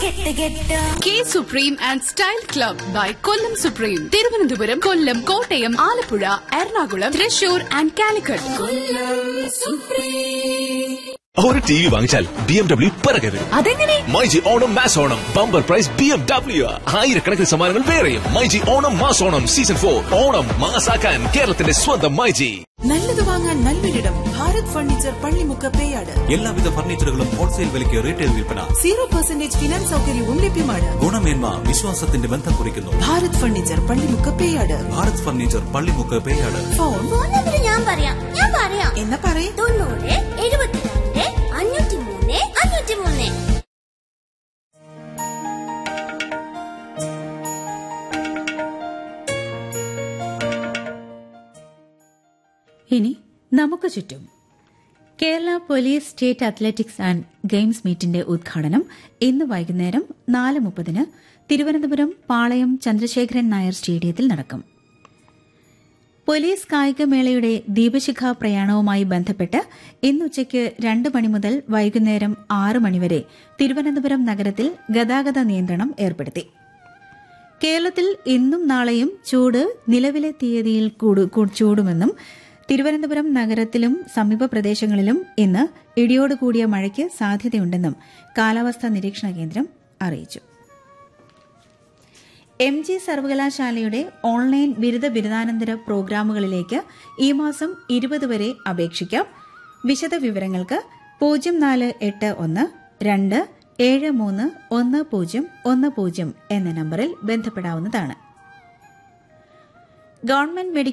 കെട്ട് കെട്ട് K supreme and style club by Kollam supreme Thiruvananthapuram Kollam Kottayam Alappuzha Ernakulam Thrissur and Calicut ഒരു ടി വി വാങ്ങിച്ചാൽ ബി എം ഡബ്ല്യു പിറകെ വരും അതെങ്ങനെ myG Onam mass Onam bumper prize B M W ആയിരക്കണക്കിന് സമ്മാനങ്ങൾ വേറെയും myG Onam mass Onam season for Onam മാസാക്കാൻ കേരളത്തിന്റെ സ്വന്തം മൈജി നല്ലത് വാങ്ങാൻ നല്ലൊരിടം ഭാരത് ഫർണിച്ചർ പള്ളിമുക്ക് പേയാട് എല്ലാവിധ ഫർണിച്ചറുകളും ഹോൾസെയിൽ വിലയ്ക്ക് റീറ്റെയിൽ വിൽപ്പന സീറോ പെർസെന്റേജ് ഫിനാൻസ് സൗകര്യവും ലഭ്യമാണ് ഗുണമേന്മ വിശ്വാസത്തിന്റെ ബന്ധം കുറിക്കുന്നു Bharat furniture Pallimukku Peyad Bharat furniture Pallimukku Peyad phone phone number ഞാൻ പറയാം ഞാൻ പറയാം എന്നാ പറയേ തൊണ്ണൂറ് എഴുപത്തിരണ്ട് അഞ്ഞൂറ്റി മൂന്ന് അഞ്ഞൂറ്റി മൂന്ന് ഇനി നമുക്ക് ചുറ്റും Kerala police state athletics and games മീറ്റിന്റെ ഉദ്ഘാടനം ഇന്ന് വൈകുന്നേരം നാല് മുപ്പതിന് തിരുവനന്തപുരം പാളയം ചന്ദ്രശേഖരൻ നായർ സ്റ്റേഡിയത്തിൽ നടക്കും പോലീസ് കായികമേളയുടെ ദീപശിഖ പ്രയാണവുമായി ബന്ധപ്പെട്ട് ഇന്നുച്ചയ്ക്ക് രണ്ട് മണി മുതൽ വൈകുന്നേരം ആറ് മണിവരെ തിരുവനന്തപുരം നഗരത്തിൽ ഗതാഗത നിയന്ത്രണം ഏർപ്പെടുത്തി കേരളത്തിൽ ഇന്നും നാളെയും ചൂട് നിലവിലെ തീയതിയിൽ കൂടു- കൂ- ചൂടുമെന്നും തിരുവനന്തപുരം നഗരത്തിലും സമീപ പ്രദേശങ്ങളിലും ഇന്ന് ഇടിയോടുകൂടിയ മഴയ്ക്ക് സാധ്യതയുണ്ടെന്നും കാലാവസ്ഥാ നിരീക്ഷണ കേന്ദ്രം അറിയിച്ചു എം ജി സർവകലാശാലയുടെ ഓൺലൈൻ ബിരുദ ബിരുദാനന്തര പ്രോഗ്രാമുകളിലേക്ക് ഈ മാസം ഇരുപത് വരെ അപേക്ഷിക്കാം വിശദ വിവരങ്ങൾക്ക് പൂജ്യം നാല് എട്ട് ഒന്ന് രണ്ട് ഏഴ് മൂന്ന് ഒന്ന് പൂജ്യം ഒന്ന് പൂജ്യം എന്ന നമ്പറിൽ ബന്ധപ്പെടാവുന്നതാണ് ഗവൺമെന്റ് മെഡിക്കൽ